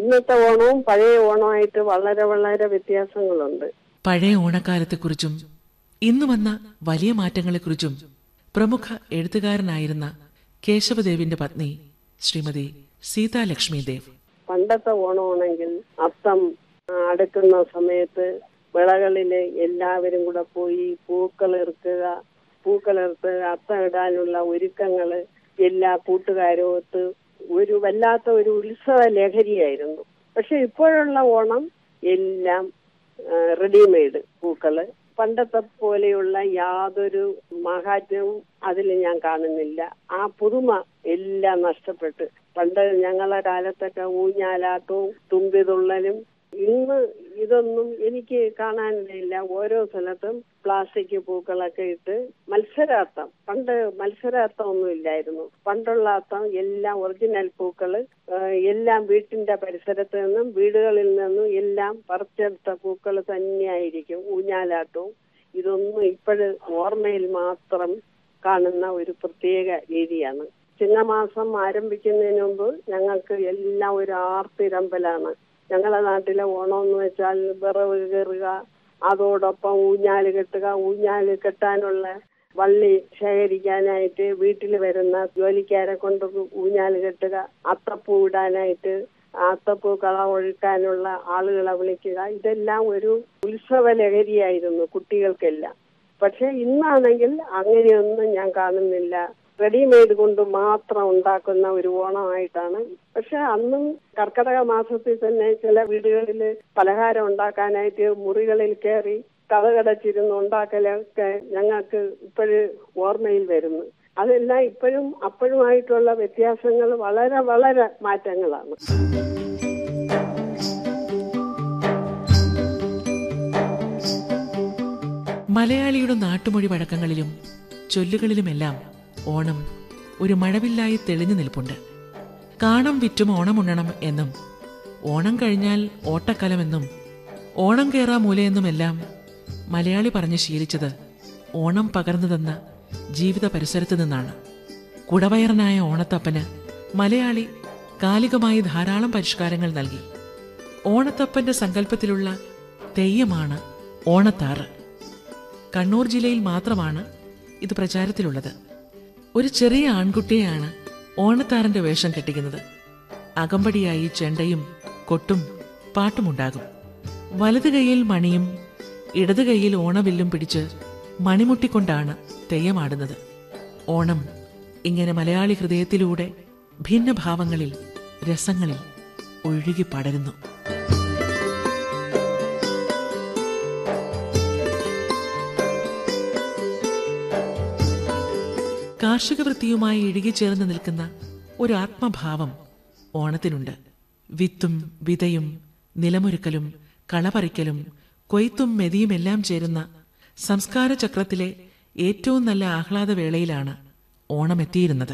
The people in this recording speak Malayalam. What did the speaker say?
ഇന്നത്തെ ഓണവും പഴയ ഓണമായിട്ട് വളരെ വളരെ വ്യത്യാസങ്ങളുണ്ട് പഴയ ഓണക്കാലത്തെക്കുറിച്ചും ഇന്ന് വന്ന വലിയ മാറ്റങ്ങളെക്കുറിച്ചും പ്രമുഖ എഴുത്തുകാരനായിരുന്ന കേശവദേവിന്റെ പത്നി ശ്രീമതി സീതാലക്ഷ്മി ദേവ് പണ്ടത്തെ ഓണമാണെങ്കിൽ അത്തം ആ, അടുക്കുന്ന സമയത്ത് വിളകളില് എല്ലാവരും കൂടെ പോയി പൂക്കളിറുക്കുക പൂക്കളിർത്ത് അത്തം ഇടാനുള്ള ഒരുക്കങ്ങള് എല്ലാ കൂട്ടുകാരും ഒത്ത് ഒരു വല്ലാത്ത ഒരു ഉത്സവ ലഹരിയായിരുന്നു പക്ഷെ ഇപ്പോഴുള്ള ഓണം എല്ലാം റെഡിമെയ്ഡ് പൂക്കള് പണ്ടത്തെ പോലെയുള്ള യാതൊരു മഹാത്മ്യവും അതിൽ ഞാൻ കാണുന്നില്ല ആ പുതുമ എല്ലാം നഷ്ടപ്പെട്ട് പണ്ട് ഞങ്ങളെ കാലത്തൊക്കെ ഊഞ്ഞാലാട്ടവും തുമ്പിതുള്ളലും ഇന്ന് ഇതൊന്നും എനിക്ക് കാണാനില്ല ഓരോ സ്ഥലത്തും പ്ലാസ്റ്റിക് പൂക്കളൊക്കെ ഇട്ട് മത്സരാർത്ഥം പണ്ട് മത്സരാർത്ഥം ഒന്നും ഇല്ലായിരുന്നു പണ്ടുള്ള അർത്ഥം എല്ലാം ഒറിജിനൽ പൂക്കള് ആ, എല്ലാം വീട്ടിന്റെ പരിസരത്ത് നിന്നും വീടുകളിൽ നിന്നും എല്ലാം പറിച്ചെടുത്ത പൂക്കൾ തന്നെയായിരിക്കും ഊഞ്ഞാലാട്ടവും ഇതൊന്നും ഇപ്പോഴ് ഓർമ്മയിൽ മാത്രം കാണുന്ന ഒരു പ്രത്യേക രീതിയാണ് ചിങ്ങമാസം ആരംഭിക്കുന്നതിന് മുമ്പ് ഞങ്ങൾക്ക് എല്ലാം ഒരു ആർത്തിരമ്പലാണ് ഞങ്ങളുടെ നാട്ടിലെ ഓണം എന്ന് വെച്ചാൽ വിറവ് കയറുക അതോടൊപ്പം ഊഞ്ഞാല് കെട്ടുക ഊഞ്ഞാല് കെട്ടാനുള്ള വള്ളി ശേഖരിക്കാനായിട്ട് വീട്ടിൽ വരുന്ന ജോലിക്കാരെ കൊണ്ട് ഊഞ്ഞാല് കെട്ടുക അത്തപ്പൂ ഇടാനായിട്ട് അത്തപ്പൂ കള ഒഴുക്കാനുള്ള ആളുകളെ വിളിക്കുക ഇതെല്ലാം ഒരു ഉത്സവ ലഹരിയായിരുന്നു കുട്ടികൾക്കെല്ലാം പക്ഷെ ഇന്നാണെങ്കിൽ അങ്ങനെയൊന്നും ഞാൻ കാണുന്നില്ല റെഡിമെയ്ഡ് കൊണ്ട് മാത്രം ഉണ്ടാക്കുന്ന ഒരു ഓണമായിട്ടാണ് പക്ഷെ അന്നും കർക്കടക മാസത്തിൽ തന്നെ ചില വീടുകളിൽ പലഹാരം ഉണ്ടാക്കാനായിട്ട് മുറികളിൽ കയറി കഥകടച്ചിരുന്ന് ഉണ്ടാക്കലൊക്കെ ഞങ്ങൾക്ക് ഇപ്പോഴ് ഓർമ്മയിൽ വരുന്നു അതെല്ലാം ഇപ്പോഴും അപ്പോഴുമായിട്ടുള്ള വ്യത്യാസങ്ങൾ വളരെ വളരെ മാറ്റങ്ങളാണ് മലയാളിയുടെ നാട്ടുമൊഴി വഴക്കങ്ങളിലും ചൊല്ലുകളിലുമെല്ലാം ഓണം ഒരു മഴവില്ലായി തെളിഞ്ഞു നിൽപ്പുണ്ട് കാണം വിറ്റും ഓണമുണ്ണണം എന്നും ഓണം കഴിഞ്ഞാൽ ഓട്ടക്കലമെന്നും ഓണം കേറാ മൂലയെന്നുമെല്ലാം മലയാളി പറഞ്ഞ് ശീലിച്ചത് ഓണം പകർന്നു തന്ന ജീവിത പരിസരത്ത് നിന്നാണ് കുടവയറനായ ഓണത്തപ്പന് മലയാളി കാലികമായി ധാരാളം പരിഷ്കാരങ്ങൾ നൽകി ഓണത്തപ്പന്റെ സങ്കല്പത്തിലുള്ള തെയ്യമാണ് ഓണത്താറ് കണ്ണൂർ ജില്ലയിൽ മാത്രമാണ് ഇത് പ്രചാരത്തിലുള്ളത് ഒരു ചെറിയ ആൺകുട്ടിയെയാണ് ഓണത്താറിന്റെ വേഷം കെട്ടിക്കുന്നത് അകമ്പടിയായി ചെണ്ടയും കൊട്ടും പാട്ടുമുണ്ടാകും വലത് കൈയിൽ മണിയും ഇടത് കൈയിൽ ഓണവില്ലും പിടിച്ച് മണിമുട്ടിക്കൊണ്ടാണ് തെയ്യമാടുന്നത് ഓണം ഇങ്ങനെ മലയാളി ഹൃദയത്തിലൂടെ ഭിന്നഭാവങ്ങളിൽ രസങ്ങളിൽ ഒഴുകി പടരുന്നു കാർഷിക വൃത്തിയുമായി ഇഴുകിച്ചേർന്ന് നിൽക്കുന്ന ഒരു ആത്മഭാവം ഓണത്തിനുണ്ട് വിത്തും വിതയും നിലമൊരുക്കലും കളപറിക്കലും കൊയ്ത്തും മെതിയുമെല്ലാം ചേരുന്ന സംസ്കാര ചക്രത്തിലെ ഏറ്റവും നല്ല ആഹ്ലാദവേളയിലാണ് ഓണമെത്തിയിരുന്നത്